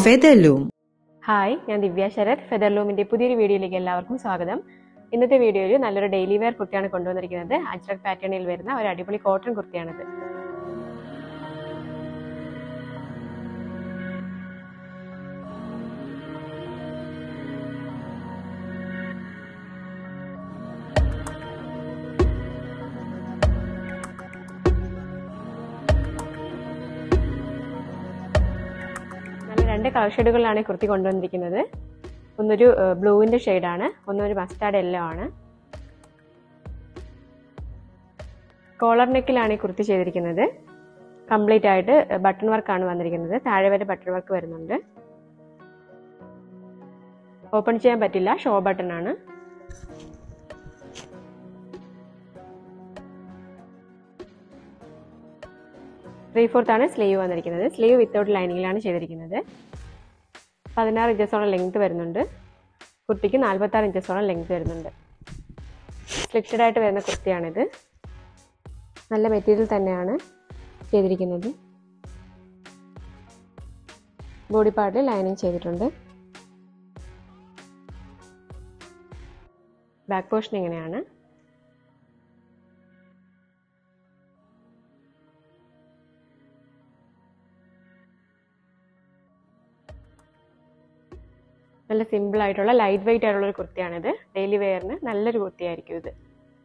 Featherloom. Hi ഞാൻ ദിവ്യ ശരത് ഫെദർലൂമിന്റെ പുതിയൊരു വീഡിയോയിലേക്ക് എല്ലാവർക്കും സ്വാഗതം ഇന്നത്തെ വീഡിയോയിൽ നല്ലൊരു ഡെയിലി വെയർ കുർത്തിയാണ് കൊണ്ടുവന്നിരിക്കുന്നത് അജ്രക് പാറ്റേണിൽ വരുന്ന ഒരു അടിപൊളി കോട്ടൺ കുർത്തിയാണിത് നല്ല രണ്ട് കളർ ഷെയ്ഡുകളിലാണ് ഈ കുർത്തി കൊണ്ടുവന്നിരിക്കുന്നത് ഒന്നൊരു ബ്ലൂവിന്റെ ഷെയ്ഡാണ് ഒന്നൊരു മസ്റ്റാർഡ് യെല്ലോ ആണ് കോളർ നെക്കിലാണ് ഈ കുർത്തി ചെയ്തിരിക്കുന്നത് കംപ്ലീറ്റ് ആയിട്ട് ബട്ടൺ വർക്കാണ് വന്നിരിക്കുന്നത് താഴെ വരെ ബട്ടൺ വർക്ക് വരുന്നുണ്ട് ഓപ്പൺ ചെയ്യാൻ പറ്റില്ല ഷോ ബട്ടൺ ആണ് ത്രീ ഫോർത്ത് ആണ് സ്ലീവ് വന്നിരിക്കുന്നത് സ്ലീവ് വിത്തൗട്ട് ലൈനിങ്ങിലാണ് ചെയ്തിരിക്കുന്നത് പതിനാറ് ഇഞ്ചസോളം ലെങ്ത് വരുന്നുണ്ട് കുർത്തിക്ക് നാൽപ്പത്താറ് ഇഞ്ചസോളം ലെങ്ത് വരുന്നുണ്ട് സ്ലിറ്റഡ് ആയിട്ട് വരുന്ന കുർത്തിയാണിത് നല്ല മെറ്റീരിയൽ തന്നെയാണ് ചെയ്തിരിക്കുന്നത് ബോഡി പാർട്ടിൽ ലൈനിങ് ചെയ്തിട്ടുണ്ട് ബാക്ക് പോർഷൻ ഇങ്ങനെയാണ് നല്ല സിമ്പിൾ ആയിട്ടുള്ള ലൈറ്റ് വെയിറ്റ് ആയിട്ടുള്ള ഒരു കുർത്തിയാണിത് ഡെയിലി വെയറിന് നല്ലൊരു കുർത്തിയായിരിക്കും ഇത്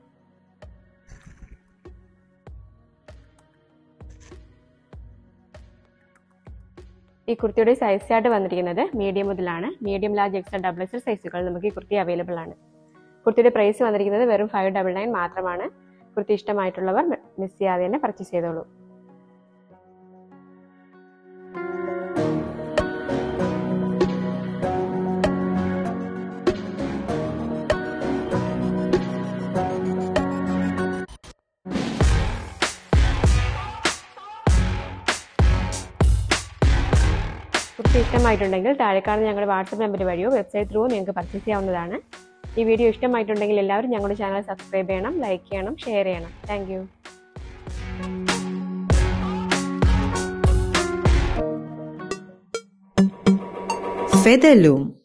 ഈ കുർത്തിയുടെ സൈസ് ചാർട്ട് വന്നിരിക്കുന്നത് മീഡിയം മുതലാണ് medium large XL double XL സൈസുകൾ നമുക്ക് ഈ കുർത്തി അവൈലബിൾ ആണ് കുർത്തിയുടെ പ്രൈസ് വന്നിരിക്കുന്നത് വെറും ഫൈവ് ഡബിൾ നയൻ മാത്രമാണ് കുർത്തി ഇഷ്ടമായിട്ടുള്ളവർ മിസ് ചെയ്യാതെ തന്നെ പർച്ചേസ് ചെയ്തോളൂ കുർത്തി ഇഷ്ടമായിട്ടുണ്ടെങ്കിൽ താഴെ കാണുന്ന ഞങ്ങളുടെ വാട്സപ്പ് നമ്പർ വഴിയോ വെബ്സൈറ്റ് ത്രൂ നിങ്ങൾക്ക് പർച്ചേസ് ചെയ്യാവുന്നതാണ് ഈ വീഡിയോ ഇഷ്ടമായിട്ടുണ്ടെങ്കിൽ എല്ലാവരും ഞങ്ങളുടെ ചാനൽ സബ്സ്ക്രൈബ് ചെയ്യണം ലൈക്ക് ചെയ്യണം ഷെയർ ചെയ്യണം താങ്ക് Featherloom.